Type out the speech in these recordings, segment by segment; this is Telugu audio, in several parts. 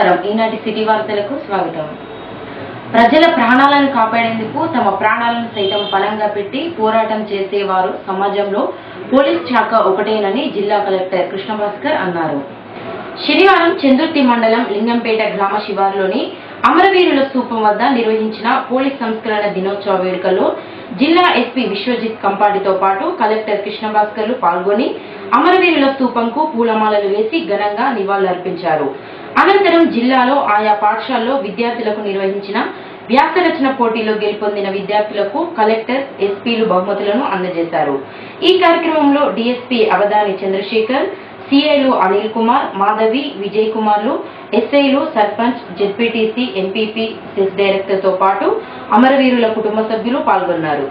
నమస్కారం ఈనాటి సిటీ వార్తలకు స్వాగతం ప్రజల ప్రాణాలను కాపాడేందుకు తమ ప్రాణాలను సైతం పణంగా పెట్టి పోరాటం చేసేవారు సమాజంలో పోలీస్ శాఖ ఒకటేనని జిల్లా కలెక్టర్ కృష్ణభాస్కర్ అన్నారు శనివారం చందుర్తి మండలం లింగంపేట గ్రామ శివారులోని అమరవీరుల స్తూపం వద్ద నిర్వహించిన పోలీస్ సంస్కరణ దినోత్సవ వేడుకల్లో జిల్లా ఎస్పీ విశ్వజిత్ కంపాటితో పాటు కలెక్టర్ కృష్ణభాస్కర్లు పాల్గొని అమరవీరుల స్తూపంకు పూలమాలలు వేసి ఘనంగా నివాళులర్పించారు అనంతరం జిల్లాలో ఆయా పాఠశాలలో విద్యార్థులకు నిర్వహించిన వ్యాసరచన పోటీలో గెలుపొందిన విద్యార్థులకు కలెక్టర్ ఎస్పీలు బహుమతులను అందజేశారు ఈ కార్యక్రమంలో డీఎస్పీ అవధాని చంద్రశేఖర్ సిఐలు అనిల్ కుమార్ మాధవి విజయ్ కుమార్లు ఎస్ఐలు sarpanch ZPTC MPP cess director తో పాటు అమరవీరుల కుటుంబ సభ్యులు పాల్గొన్నారు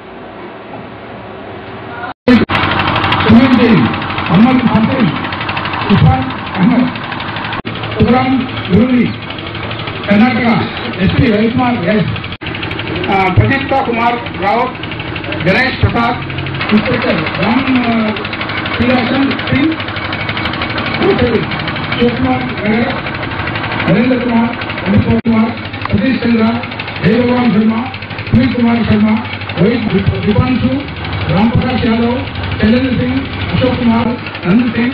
Sunil Amal Fasil Irfan Ahmed Sukhram Gururi Karnataka SP Ravikumar S Pradipta Kumar Rawat Ganesh Prasad inspector Ram Srilasan Singh Shivkumar Nagar Narendra Kumar Amit Kumar Satish Chandra Jai Bhagwan Sharma Sunil Kumar Sharma Rohit Deepanshu Ram प्रकाश यादव शैलेंद्र सिंह अशोक कुमार नंद सिंह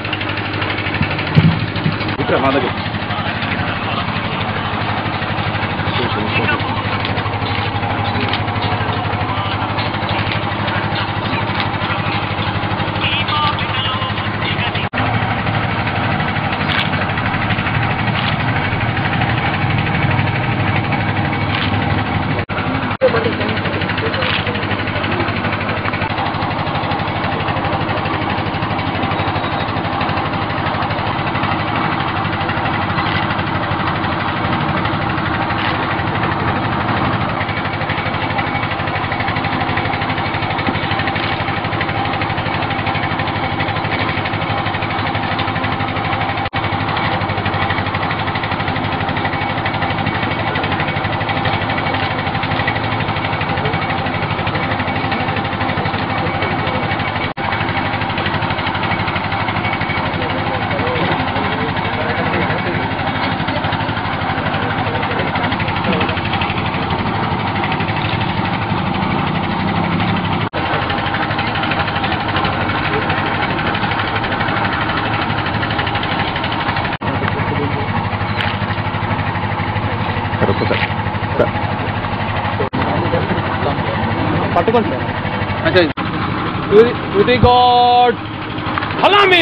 పట్టుకోండి సార్ టుది గాడ్ హలామి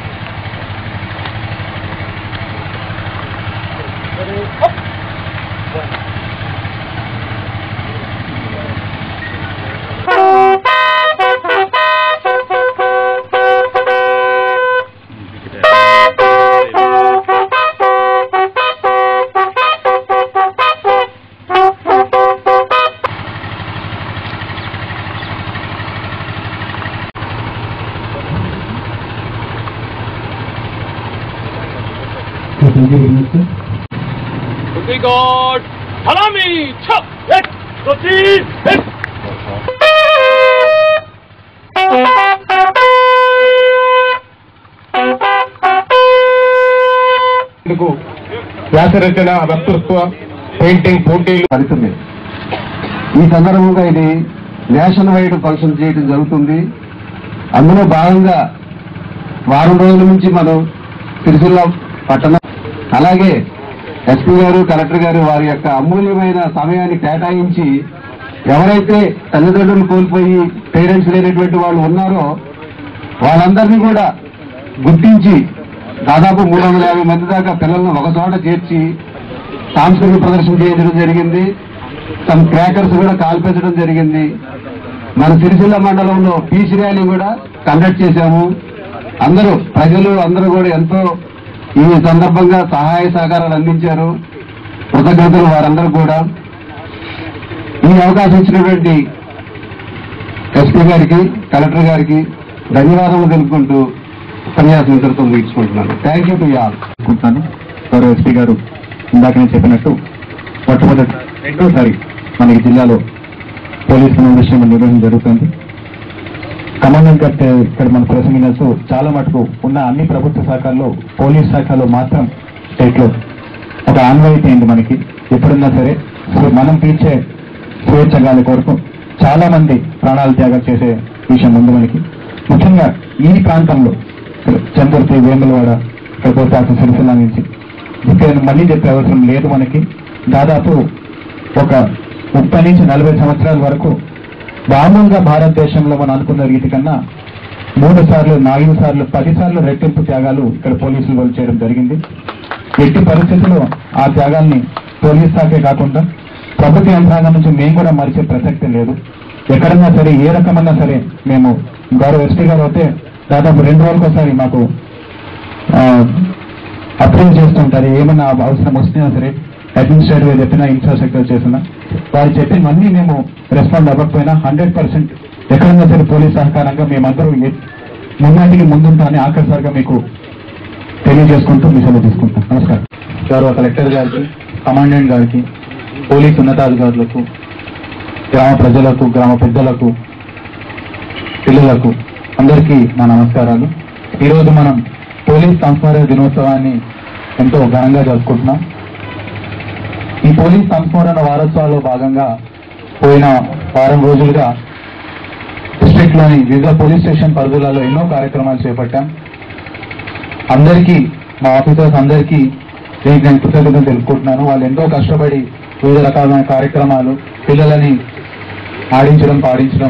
టుది గాడ్ హలామి ఛ ఎట్ ప్రొసీడ్ ఎట్ ఇందుకు వ్యాసరచన వక్తృత్వ పెయింటింగ్ పోటీలు ఫలితమే ఈ సందర్భంగా ఇది నేషనల్ వైడ్ ఫంక్షన్ చేయడం జరుగుతుంది అందులో భాగంగా వారం రోజుల నుంచి మనం సిరిసిల్ల పట్టణం అలాగే ఎస్పీ గారు కలెక్టర్ గారు వారి యొక్క అమూల్యమైన సమయాన్ని కేటాయించి ఎవరైతే తల్లిదండ్రులు కోల్పోయి పేరెంట్స్ లేనటువంటి వాళ్ళు ఉన్నారో వాళ్ళందరినీ కూడా గుర్తించి దాదాపు మూడు వందల యాభై మంది దాకా పిల్లలను ఒక చోట చేర్చి సాంస్కృతిక ప్రదర్శన చేయించడం జరిగింది సమ్ క్రాకర్స్ కూడా కాల్పించడం జరిగింది మన సిరిసిల్ల మండలంలో పీస్ ర్యాలీ కూడా కండక్ట్ చేశాము అందరూ ప్రజలు అందరూ కూడా ఎంతో ఈ సందర్భంగా సహాయ సహకారాలు అందించారు కృతజ్ఞతలు వారందరూ కూడా ఈ అవకాశం ఇచ్చినటువంటి ఎస్పీ గారికి కలెక్టర్ గారికి ధన్యవాదాలు తెలుపుకుంటూ ఉపన్యాసం ఇంతటితో ముగించుకుంటున్నాను థ్యాంక్ యూ టు ఆల్ అనుకుంటున్నాను గౌరవ ఎస్పీ గారు ఇందాక నేను చెప్పినట్టు మొట్టమొదటి రెండోసారి మనకి జిల్లాలో పోలీస్ సమావేశం నిర్వహణ జరుగుతుంది కమాండెంట్ గారు ఇక్కడ మన ప్రసంగినట్టు చాలా మటుకు ఉన్న అన్ని ప్రభుత్వ శాఖల్లో పోలీస్ శాఖలో మాత్రం స్టేట్ లో ఒక ఆన్వాయితీ అయింది మనకి ఎప్పుడున్నా సరే సో మనం తీర్చే స్వేచ్ఛ గాలి కొరకు చాలా మంది ప్రాణాలు త్యాగం చేసే విషయం ఉంది మనకి ముఖ్యంగా ఈ ప్రాంతంలో చంద్రతి వేములవాడ ఇక్కడ పోతే అసలు సిరిసిల్ల నుంచి ఇక్కడ మళ్ళీ చెప్పే అవసరం లేదు మనకి దాదాపు ఒక ముప్పై నుంచి నలభై సంవత్సరాల వరకు మామూలుగా భారతదేశంలో మనం అనుకున్న రీతి కన్నా మూడు సార్లు నాలుగు సార్లు పది సార్లు రెట్టింపు త్యాగాలు ఇక్కడ పోలీసులు వాళ్ళు చేయడం జరిగింది ఎట్టి పరిస్థితుల్లో ఆ త్యాగాల్ని పోలీస్ శాఖే కాకుండా ప్రభుత్వ యంత్రాంగం నుంచి మేము కూడా మరిచే ప్రసక్తి లేదు ఎక్కడన్నా సరే ఏ రకమన్నా సరే మేము గౌరవ ఎస్పీ గారు అయితే దాదాపు రెండు రోజులకు ఒకసారి మాకు అప్రూవ్ చేస్తుంటారు ఏమన్నా అవసరం వస్తున్నా సరే అడ్మినిస్ట్రేటివ్ చెప్పినా ఇన్ఫ్రాస్ట్రక్చర్ చేసినా వారు చెప్పినవన్నీ మేము రెస్పాండ్ అవ్వకపోయినా హండ్రెడ్ పర్సెంట్ ఎక్కడన్నా సరే పోలీస్ సహకారంగా మేమందరం ఏ- మున్నాటికి ముందుంటామని ఆఖరిసారిగా మీకు తెలియజేసుకుంటూ మీ సెలవు తీసుకుంటాం నమస్కారం గౌరవ కలెక్టర్ గారికి కమాండెంట్ గారికి పోలీస్ ఉన్నతాధికారులకు గ్రామ ప్రజలకు గ్రామ పెద్దలకు పిల్లలకు అందరికీ నా నమస్కారాలు ఈరోజు మనం పోలీస్ సంస్మరణ దినోత్సవాన్ని ఎంతో ఘనంగా జరుపుకుంటున్నాం ఈ పోలీస్ సంస్మరణ వారోత్సవాల్లో భాగంగా పోయిన వారం రోజులుగా డిస్ట్రిక్ట్ లోని వివిధ పోలీస్ స్టేషన్ పరిధులలో ఎన్నో కార్యక్రమాలు చేపట్టాం అందరికీ మా ఆఫీసర్స్ అందరికీ దీనికి నేను కృతజ్ఞతలు తెలుపుకుంటున్నాను వాళ్ళు ఎంతో కష్టపడి వివిధ రకాలైన కార్యక్రమాలు పిల్లలని ఆడించడం పాడించడం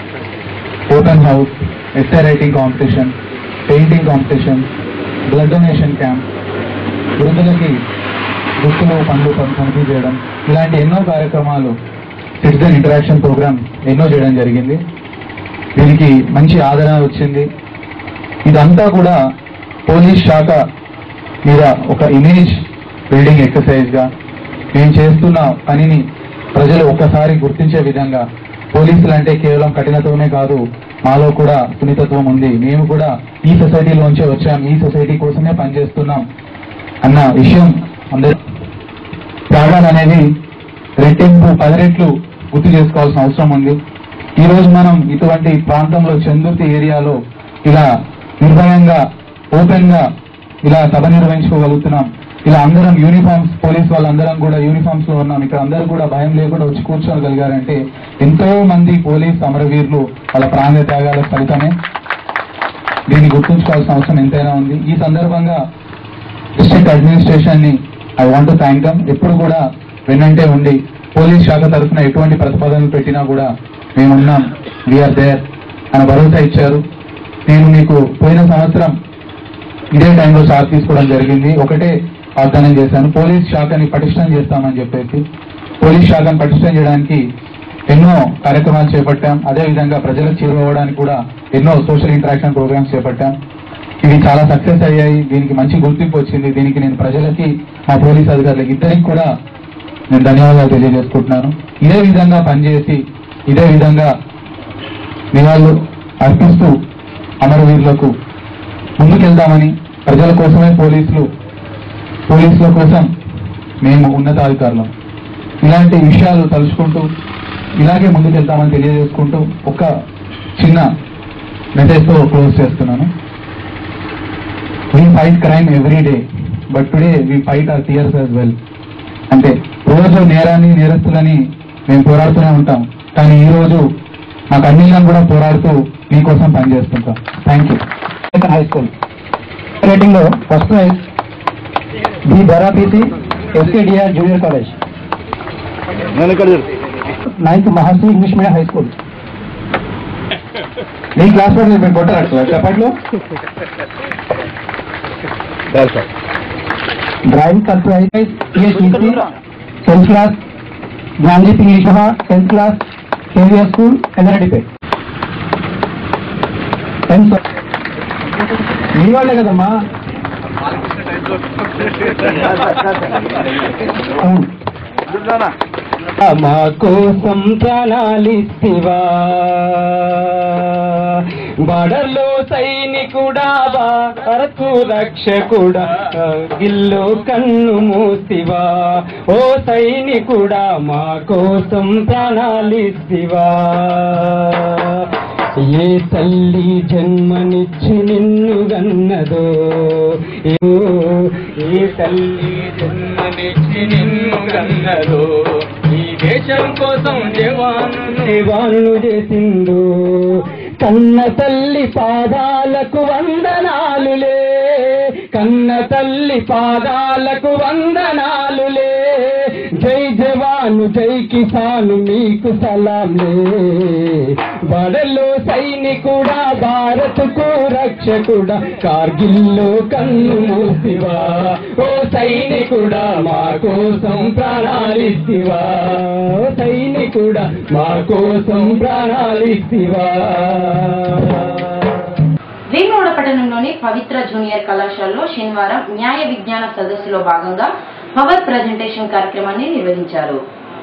open house essay writing competition painting competition blood donation camp వృద్ధులకి దుస్తులు పండ్లు పంపిణీ చేయడం ఇలాంటి ఎన్నో కార్యక్రమాలు సిటిజన్ ఇంటరాక్షన్ ప్రోగ్రామ్ ఎన్నో చేయడం జరిగింది దీనికి మంచి ఆదరణ వచ్చింది ఇదంతా కూడా పోలీస్ శాఖ మీద ఒక ఇమేజ్ బిల్డింగ్ ఎక్సర్సైజ్ గా మేము చేస్తున్న పనిని ప్రజలు ఒక్కసారి గుర్తించే విధంగా పోలీసులు అంటే కేవలం కఠినత్వమే కాదు మాలో కూడా సున్నితత్వం ఉంది మేము కూడా ఈ సొసైటీలోంచే వచ్చాం ఈ సొసైటీ కోసమే పనిచేస్తున్నాం అన్న విషయం అందరూ త్యాగాలు అనేవి రెట్టింపు పది రెట్లు గుర్తు చేసుకోవాల్సిన అవసరం ఉంది ఈ రోజు మనం ఇటువంటి ప్రాంతంలో చందుర్తి ఏరియాలో ఇలా నిర్భయంగా ఓపెన్ గా ఇలా సభ నిర్వహించుకోగలుగుతున్నాం ఇలా అందరం యూనిఫామ్స్ పోలీస్ వాళ్ళందరం కూడా యూనిఫామ్స్ లో ఉన్నాం ఇక్కడ అందరూ కూడా భయం లేకుండా వచ్చి కూర్చోగలిగారంటే ఎంతో మంది పోలీస్ అమరవీరులు వాళ్ళ ప్రాణ త్యాగాల ఫలితమే దీన్ని గుర్తుంచుకోవాల్సిన అవసరం ఎంతైనా ఉంది ఈ సందర్భంగా డిస్ట్రిక్ట్ అడ్మినిస్ట్రేషన్ ని I want to thank them ఎప్పుడు కూడా వెన్నంటే ఉండి పోలీస్ శాఖ తరఫున ఎటువంటి ప్రతిపాదనలు పెట్టినా కూడా మేమున్నాం వీఆర్ దేర్ అని భరోసా ఇచ్చారు నేను మీకు పోయిన సంవత్సరం ఇదే టైంలో సార్ తీసుకోవడం జరిగింది ఒకటే వాగ్దానం చేశాను పోలీస్ శాఖని పటిష్టం చేస్తామని చెప్పేసి పోలీస్ శాఖను పటిష్టం చేయడానికి ఎన్నో కార్యక్రమాలు చేపట్టాం అదే విధంగా ప్రజలకు చేరువవడానికి కూడా ఎన్నో సోషల్ ఇంటరాక్షన్ ప్రోగ్రామ్స్ చేపట్టాం ఇవి చాలా సక్సెస్ అయ్యాయి దీనికి మంచి గుర్తింపు వచ్చింది దీనికి నేను ప్రజలకి మా పోలీస్ అధికారులకి ఇద్దరికి కూడా నేను ధన్యవాదాలు తెలియజేసుకుంటున్నాను ఇదే విధంగా పనిచేసి ఇదే విధంగా నివాళులు అర్పిస్తూ అమరవీరులకు ముందుకెళ్తామని ప్రజల కోసమే పోలీసులు పోలీసుల కోసం మేము ఉన్నతాధికారులం ఇలాంటి విషయాలు తలుచుకుంటూ ఇలాగే ముందుకెళ్తామని తెలియజేసుకుంటూ ఒక చిన్న మెసేజ్తో క్లోజ్ చేస్తున్నాను we fight crime every day but today we fight our tears as well అంటే రోజు నేరాన్ని నేరస్తులని మేము పోరాడుతూనే ఉంటాం కానీ ఈ రోజు మా కన్నీళ్ళని కూడా పోరాడుతూ మీకోసం పనిచేస్తుంటాం thank you high school writing లో ఫస్ట్ ప్రైజ్ బి బరాపీసి SKDR junior college ninth Maharshi English medium high school మీ క్లాస్ లో మీరు కొట్టారు చెప్పట్లు ड्राइविंग सरप्राइज PHDC tenth class Gyandeep English सभा टेंथ क्लास केवीआर स्कूल ఎల్లారెడ్డిపే టెన్త్ మీ వాళ్ళే కదమ్మా అవును. మా కోసం ప్రాణాలిస్తివా బడలో సైనికుడా భారతు రక్షకుడా గిల్లో కన్ను మూసివా ఓ సైనికుడా మా కోసం ప్రాణాలిస్తివా ఏ తల్లి జన్మనిచ్చి నిన్ను గన్నదో ఏ- ఏ తల్లి జన్మ జన్మనిచ్చి నిన్ను గన్నరు ఈ దేశం కోసం జవాను దేవాను చేసిండు కన్న తల్లి పాదాలకు వందనాలులే కన్న తల్లి పాదాలకు వందనాలులే జై జవాను జై కిసాను మీకు సలాంలే బడలో సైనికుడా భారత్కు రక్షకుడా కార్గిల్లో కన్ను మూసివా ఓ సైనికుడా మా కోసం ప్రాణాలిస్తివా ఓ సైనికుడా మా కోసం ప్రాణాలిస్తివా వేములవాడ పట్టణంలోని పవిత్ర జూనియర్ కళాశాలలో శనివారం న్యాయ విజ్ఞాన సదస్సులో భాగంగా పవర్ ప్రజెంటేషన్ కార్యక్రమాన్ని నిర్వహించారు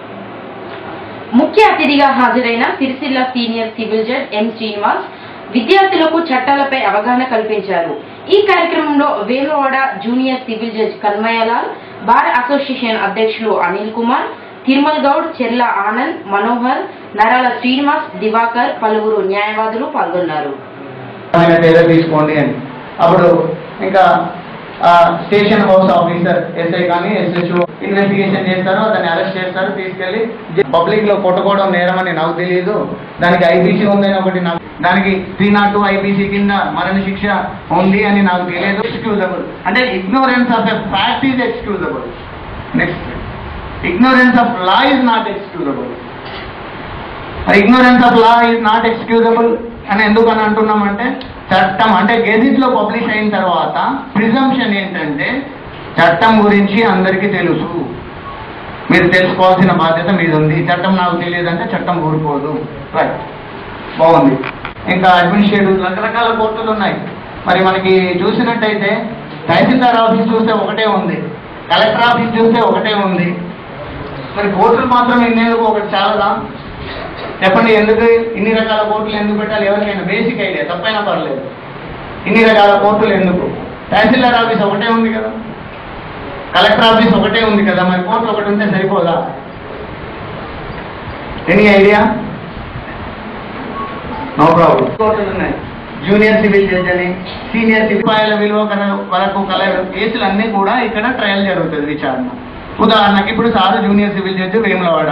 ముఖ్య అతిథిగా హాజరైన Sircilla senior civil judge M Srinivas విద్యార్థులకు చట్టాలపై అవగాహన కల్పించారు ఈ కార్యక్రమంలో Vemulawada junior civil judge Kanmayyalal bar association అధ్యక్షులు అనిల్ కుమార్ తిరుమల్ గౌడ్ చెర్ల ఆనంద్ మనోహర్ నరాల శ్రీనివాస్ దివాకర్ పలువురు న్యాయవాదులు పాల్గొన్నారు ఆయన పేరు తీసుకోండి అని అప్పుడు ఇంకా ఆ, స్టేషన్ హౌస్ ఆఫీసర్ ఎస్ఐ కానీ ఎస్హెచ్ఓ ఇన్వెస్టిగేషన్ చేస్తారు అతన్ని అరెస్ట్ చేస్తారు తీసుకెళ్లి పబ్లిక్ లో కొట్టుకోవడం నేరం అని నాకు తెలియదు దానికి ఐపీసీ ఉందని ఒకటి నాకు దానికి త్రీ నాట్ టూ ఐపీసీ కింద మరణ శిక్ష ఉంది అని నాకు తెలియదు ఎక్స్క్యూజబుల్ అంటే ignorance of a fact is excusable next ignorance of law is not excusable ignorance of law is not excusable అని ఎందుకు అని అంటున్నామంటే చట్టం అంటే గెజిట్ లో పబ్లిష్ అయిన తర్వాత ప్రిజంప్షన్ ఏంటంటే చట్టం గురించి అందరికీ తెలుసు మీరు తెలుసుకోవాల్సిన బాధ్యత మీద ఉంది చట్టం నాకు తెలియదంటే చట్టం ఊరుకోదు రైట్ బాగుంది ఇంకా అడ్మినిస్ట్రేటివ్ రకరకాల కోర్టులు ఉన్నాయి మరి మనకి చూసినట్టయితే తహసీల్దార్ ఆఫీస్ చూస్తే ఒకటే ఉంది కలెక్టర్ ఆఫీస్ చూస్తే ఒకటే ఉంది మరి కోర్టులు మాత్రం ఇన్నేందుకు ఒకటి చాలదా చెప్పండి ఎందుకు ఇన్ని రకాల కోర్టులు ఎందుకు పెట్టాలి ఎవరికైనా బేసిక్ ఐడియా తప్పైనా పర్లేదు ఇన్ని రకాల కోర్టులు ఎందుకు తహసీల్దార్ ఆఫీస్ ఒకటే ఉంది కదా కలెక్టర్ ఆఫీస్ ఒకటే ఉంది కదా మరి కోర్టు ఒకటి ఉంటే సరిపోదా ఎనీ ఐడియా నో ప్రాబ్లం కోర్టులు ఉన్నాయి జూనియర్ సివిల్ జడ్జ్ అని సీనియర్ సివిల్ రూపాయల విలువ కల- వరకు కల కేసులు అన్నీ కూడా ఇక్కడ ట్రయల్ జరుగుతుంది విచారణ ఉదాహరణకి ఇప్పుడు sir junior civil judge Vemulawada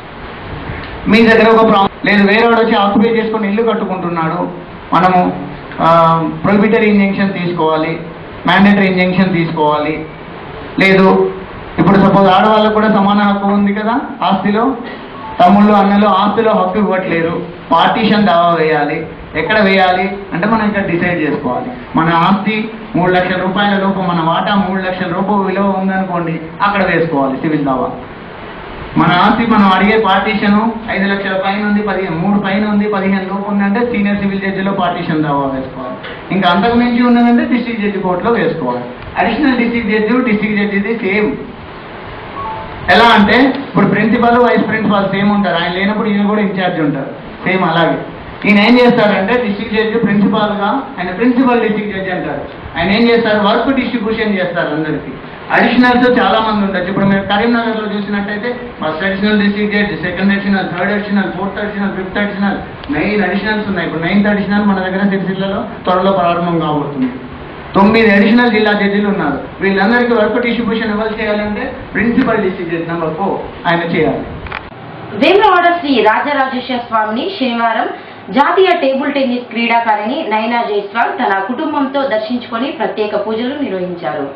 మీ దగ్గర ఒక ప్రాబ్లం లేదు వేరేవాడు వచ్చి ఆక్యుపై చేసుకొని ఇల్లు కట్టుకుంటున్నాడు మనము ప్రొహిబిటరీ ఇంజెక్షన్ తీసుకోవాలి మ్యాండేటరీ ఇంజెక్షన్ తీసుకోవాలి లేదు ఇప్పుడు సపోజ్ ఆడవాళ్ళకు కూడా సమాన హక్కు ఉంది కదా ఆస్తిలో తమ్ముళ్ళు అన్నలు ఆస్తిలో హక్కు ఇవ్వట్లేరు పార్టీషన్ దావా వేయాలి ఎక్కడ వేయాలి అంటే మనం ఇక్కడ డిసైడ్ చేసుకోవాలి మన ఆస్తి మూడు లక్షల రూపాయల లోపు మన వాటా మూడు లక్షల రూపాయలు విలువ ఉందనుకోండి అక్కడ వేసుకోవాలి సివిల్ దావా మన ఆస్తి మనం అడిగే పార్టీషన్ ఐదు లక్షల పైన ఉంది పదిహేను మూడు పైన ఉంది పదిహేను లోపు ఉందంటే సీనియర్ సివిల్ జడ్జిలో పార్టీషన్ దావా వేసుకోవాలి ఇంకా అంతకు మించి ఉన్నదంటే డిస్ట్రిక్ట్ జడ్జి కోర్టులో వేసుకోవాలి అడిషనల్ డిస్ట్రిక్ట్ జడ్జి డిస్ట్రిక్ట్ జడ్జిది సేమ్ ఎలా అంటే ఇప్పుడు ప్రిన్సిపల్ వైస్ ప్రిన్సిపల్ సేమ్ ఉంటారు ఆయన లేనప్పుడు ఈయన కూడా ఇన్ఛార్జ్ ఉంటారు సేమ్ అలాగే ఈయన ఏం చేస్తారంటే డిస్ట్రిక్ట్ జడ్జి ప్రిన్సిపాల్ గా ఆయన ప్రిన్సిపల్ డిస్ట్రిక్ట్ జడ్జి అంటారు ఆయన ఏం చేస్తారు వర్క్ డిస్ట్రిబ్యూషన్ చేస్తారు అందరికి అడిషనల్స్ చాలా మంది ఉండొచ్చు ఇప్పుడు మీరు కరీంనగర్ లో చూసినట్టయితే first additional district judge second additional third additional fourth additional fifth additional nine additionals ఉన్నాయి ఇప్పుడు నైన్త్ అడిషనల్ మన దగ్గర సిరిసిల్లలో త్వరలో ప్రారంభం కాబోతుంది తొమ్మిది అడిషనల్ జిల్లా జడ్జిలు ఉన్నారు వీళ్ళందరికీ వర్క్ డిస్ట్రిబ్యూషన్ ఎవరు చేయాలంటే principal district judge number four ఆయన చేయాలి వేములవాడ శ్రీ రాజరాజేశ్వర స్వామిని శనివారం జాతీయ టేబుల్ టెన్నిస్ క్రీడాకారిణి నైనా జైస్వాల్ తన కుటుంబంతో దర్శించుకొని ప్రత్యేక పూజలు నిర్వహించారు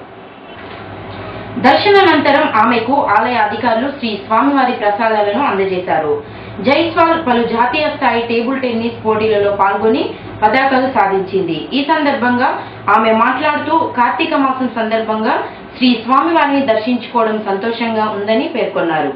దర్శనానంతరం ఆమెకు ఆలయ అధికారులు శ్రీ స్వామివారి ప్రసాదాలను అందజేశారు జైస్వాల్ పలు జాతీయ స్థాయి టేబుల్ టెన్నిస్ పోటీలలో పాల్గొని పతాకాలు సాధించింది ఈ సందర్భంగా ఆమె మాట్లాడుతూ కార్తీక మాసం సందర్భంగా శ్రీ స్వామివారిని దర్శించుకోవడం సంతోషంగా ఉందని పేర్కొన్నారు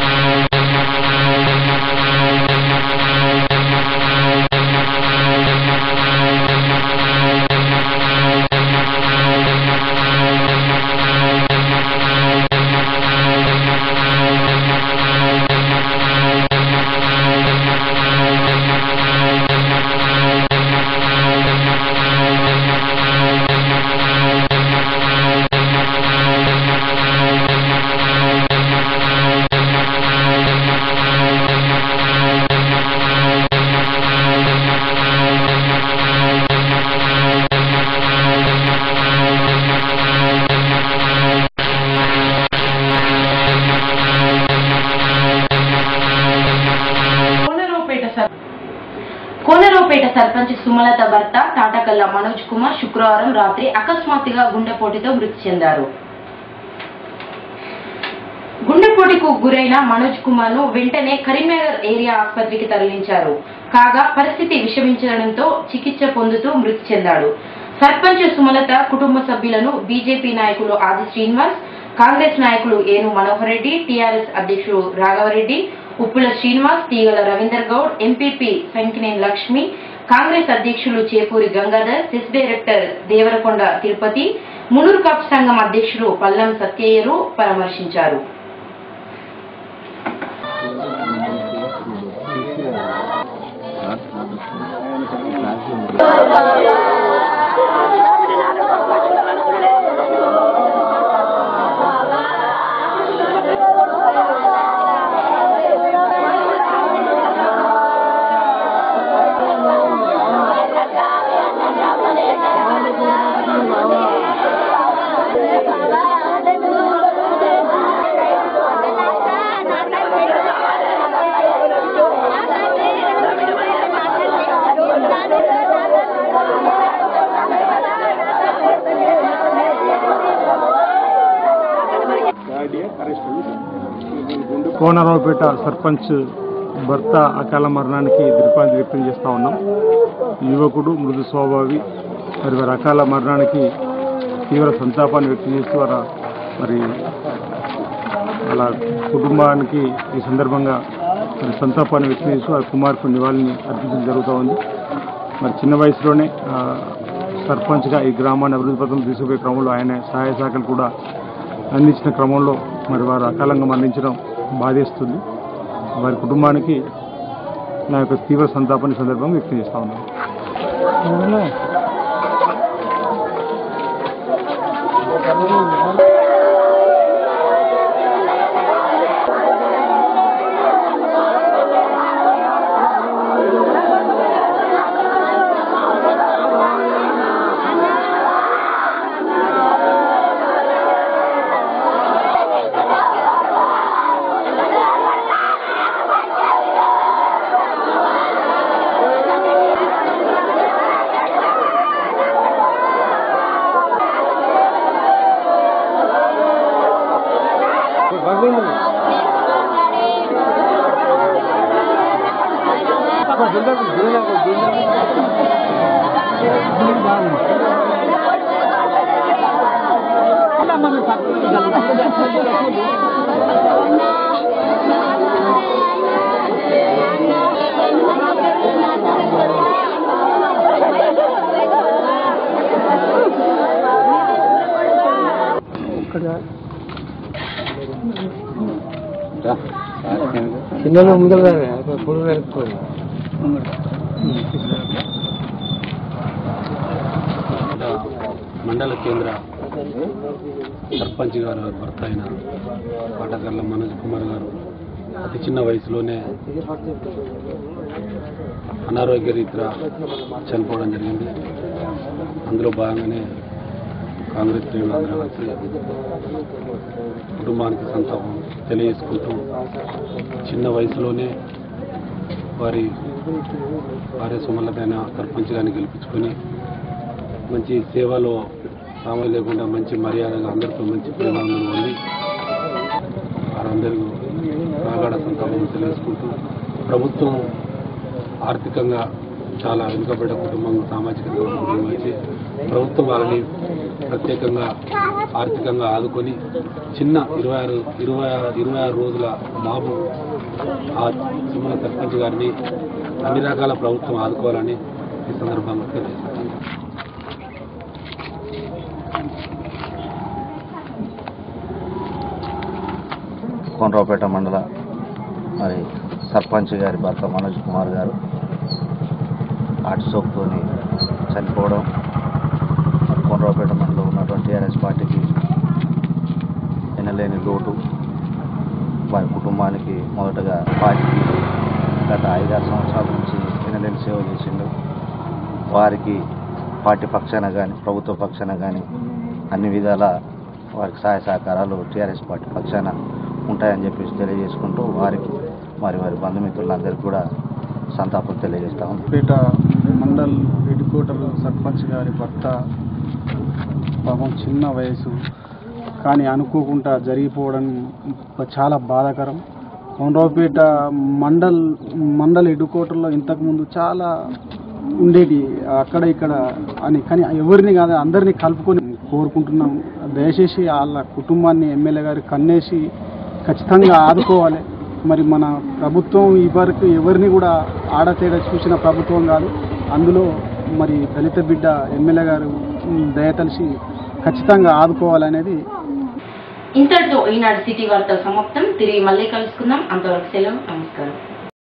Thank సర్పంచ్ సుమలత భర్త తాటకల్ల మనోజ్ కుమార్ శుక్రవారం రాత్రి అకస్మాత్తుగా గుండెపోటుతో మృతి చెందారు గుండెపోటుకు గురైన మనోజ్ కుమార్ ను వెంటనే కరీంనగర్ ఏరియా ఆసుపత్రికి తరలించారు కాగా పరిస్థితి విషమించడంతో చికిత్స పొందుతూ మృతి చెందాడు సర్పంచ్ సుమలత కుటుంబ సభ్యులను బీజేపీ నాయకులు ఆది శ్రీనివాస్ కాంగ్రెస్ నాయకులు ఏను మనోహర్ రెడ్డి టీఆర్ఎస్ అధ్యక్షుడు రాఘవరెడ్డి ఉప్పుల శ్రీనివాస్ తీగల రవీందర్ గౌడ్ ఎంపీపీ సంకినేని లక్ష్మి కాంగ్రెస్ అధ్యక్షులు చేపూరి గంగాధర్ సెస్ డైరెక్టర్ దేవరకొండ తిరుపతి మునూరు కప్ సంఘం అధ్యక్షులు పల్లం సత్యయ్యరు పరామర్శించారు కోనరావుపేట సర్పంచ్ భర్త అకాల మరణానికి దిగ్భ్రాంతి వ్యక్తం చేస్తా ఉన్నాం యువకుడు మృదు స్వభావి మరి వారి అకాల మరణానికి తీవ్ర సంతాపాన్ని వ్యక్తం చేస్తూ వారి మరి వాళ్ళ కుటుంబానికి ఈ సందర్భంగా మరి సంతాపాన్ని వ్యక్తం చేస్తూ వారి కుమార్తె నివాళిని అర్పించడం జరుగుతూ ఉంది మరి చిన్న వయసులోనే ఆ, సర్పంచ్గా ఈ గ్రామాన్ని అభివృద్ధి పథకం తీసుకుపోయే క్రమంలో ఆయన సహాయ శాఖలు కూడా అందించిన క్రమంలో మరి వారు అకాలంగా మరణించడం బాధేస్తుంది వారి కుటుంబానికి నా యొక్క తీవ్ర సంతాపాన్ని ఈ సందర్భంగా వ్యక్తం చేస్తా ఉన్నాను చిన్నలో ముందర పొడుగు వెనుక్కోండి మండల కేంద్ర సర్పంచ్ గారు భర్త అయిన పాటకర్ల మనోజ్ కుమార్ గారు అతి చిన్న వయసులోనే అనారోగ్య రీత్యా చనిపోవడం జరిగింది అందులో భాగంగానే కాంగ్రెస్ శ్రేణులు అందరూ కలిసి కుటుంబానికి సంతాపం తెలియజేసుకుంటూ చిన్న వయసులోనే వారి భార్య సుమలతైన సర్పంచ్ గారిని గెలిపించుకొని మంచి సేవలో సామాన్యం లేకుండా మంచి మర్యాదగా అందరితో మంచి ప్రేమాలను పొంది వారందరూ రాగాడ సంతాపం తెలియజేసుకుంటూ ప్రభుత్వం ఆర్థికంగా చాలా వెనుకబడ్డ కుటుంబం సామాజిక కుటుంబం వచ్చి ప్రభుత్వం వాళ్ళని ప్రత్యేకంగా ఆర్థికంగా ఆదుకొని చిన్న ఇరవై ఆరు ఇరవై ఆరు ఇరవై ఆరు రోజుల బాబు ఆ సుమల సర్పంచ్ గారిని అన్ని రకాల ప్రభుత్వం ఆదుకోవాలని ఈ సందర్భంగా తెలియజేస్తాను కోనరావుపేట మండల మరి సర్పంచ్ గారి భర్త మనోజ్ కుమార్ గారు హార్ట్ స్ట్రోక్తో చనిపోవడం కోనరావుపేట మండలంలో ఉన్నటువంటి టీఆర్ఎస్ పార్టీకి వినలేని లోటు వారి కుటుంబానికి మొదటగా పార్టీకి గత ఐదారు సంవత్సరాల నుంచి వినలేని సేవ చేసిండు వారికి పార్టీ పక్షాన కానీ ప్రభుత్వ పక్షాన కానీ అన్ని విధాల వారికి సహాయ సహకారాలు టీఆర్ఎస్ పార్టీ పక్షాన ఉంటాయని చెప్పేసి తెలియజేసుకుంటూ వారికి మరి వారి బంధుమిత్రులందరికీ కూడా సంతాపం తెలియజేస్తా ఉన్నాం పేట మండల్ హెడ్ క్వార్టర్ సర్పంచ్ గారి భర్త పాపం చిన్న వయసు కానీ అనుకోకుండా జరిగిపోవడం చాలా బాధాకరం కొండ్రావుపేట మండల్ మండల్ హెడ్ క్వార్టర్లో ఇంతకుముందు చాలా ఉండేటి అక్కడ ఇక్కడ అని కానీ ఎవరిని కాదు అందరినీ కలుపుకొని కోరుకుంటున్నాం దయచేసి వాళ్ళ కుటుంబాన్ని ఎమ్మెల్యే గారు కన్నేసి ఖచ్చితంగా ఆదుకోవాలి మరి మన ప్రభుత్వం ఇవరకు ఎవరిని కూడా ఆడతేడ చూసిన ప్రభుత్వం కాదు అందులో మరి దళిత బిడ్డ ఎమ్మెల్యే గారు ఉమ్, దయతలిసి ఖచ్చితంగా ఆదుకోవాలనేది ఇంతటితో ఈనాడు సిటీ వార్తలు సమాప్తం తిరిగి మళ్ళీ కలుసుకుందాం అంతవరకు సెలవు నమస్కారం